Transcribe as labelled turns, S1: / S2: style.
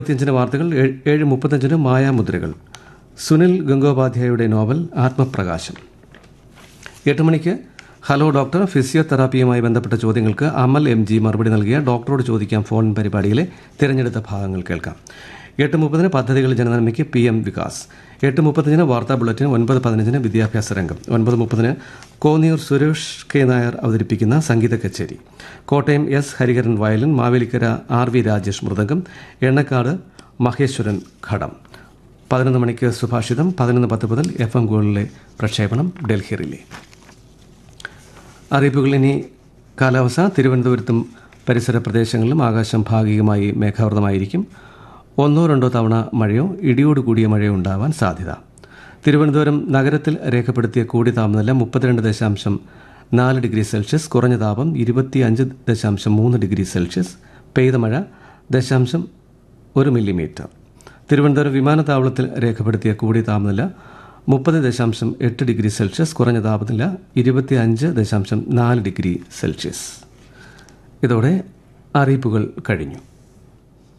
S1: ഇരുപത്തിയഞ്ചിന് വാർത്തകൾ ഏഴ് ഏഴ് മുപ്പത്തഞ്ചിന് മായാമുദ്രകൾ സുനിൽ ഗംഗോപാധ്യായയുടെ നോവൽ ആത്മപ്രകാശം എട്ട് മണിക്ക് ഹലോ ഡോക്ടർ ഫിസിയോതെറാപ്പിയുമായി ബന്ധപ്പെട്ട ചോദ്യങ്ങൾക്ക് അമൽ എം ജി മറുപടി നൽകിയ ഡോക്ടറോട് ചോദിക്കാം ഫോൺ പരിപാടിയിലെ തിരഞ്ഞെടുത്ത ഭാഗങ്ങൾ കേൾക്കാം എട്ട് മുപ്പതിന് പദ്ധതികൾ ജനനന്മയ്ക്ക് പി എം വികാസ് എട്ട് മുപ്പത്തഞ്ചിന് വാർത്താ ബുള്ളറ്റിൻ ഒൻപത് പതിനഞ്ചിന് വിദ്യാഭ്യാസ രംഗം ഒൻപത് മുപ്പതിന് കോന്നിയൂർ സുരേഷ് കെ നായർ അവതരിപ്പിക്കുന്ന സംഗീത കച്ചേരി Kottayam S Hariharan violin Mavelikkara R V Rajesh mridangam Ennakkad Maheswaran ghatam പതിനൊന്ന് മണിക്ക് സുഭാഷിതം പതിനൊന്ന് പത്ത് മുതൽ എഫ് എം ഗോളിലെ പ്രക്ഷേപണം ഡൽഹി റിലേ അറിയിപ്പുകൾ ഇനി കാലാവസ്ഥ തിരുവനന്തപുരത്തും പരിസര പ്രദേശങ്ങളിലും ആകാശം ഭാഗികമായി മേഘാവൃതമായിരിക്കും ഒന്നോ രണ്ടോ തവണ മഴയോ ഇടിയോട് കൂടിയ മഴയോ ഉണ്ടാവാൻ സാധ്യത തിരുവനന്തപുരം നഗരത്തിൽ രേഖപ്പെടുത്തിയ കൂടി താപനില മുപ്പത്തിരണ്ട് ദശാംശം നാല് ഡിഗ്രി സെൽഷ്യസ് കുറഞ്ഞ താപം ഇരുപത്തിയഞ്ച് ദശാംശം മൂന്ന് ഡിഗ്രി സെൽഷ്യസ് പെയ്ത മഴ ദശാംശം ഒരു മില്ലിമീറ്റർ തിരുവനന്തപുരം വിമാനത്താവളത്തിൽ രേഖപ്പെടുത്തിയ കൂടിയ താപനില മുപ്പത് ദശാംശം എട്ട് ഡിഗ്രി സെൽഷ്യസ് കുറഞ്ഞ താപനില ഇരുപത്തി അഞ്ച് ദശാംശം നാല് ഡിഗ്രി സെൽഷ്യസ് ഇതോടെ അറിയിപ്പുകൾ കഴിഞ്ഞു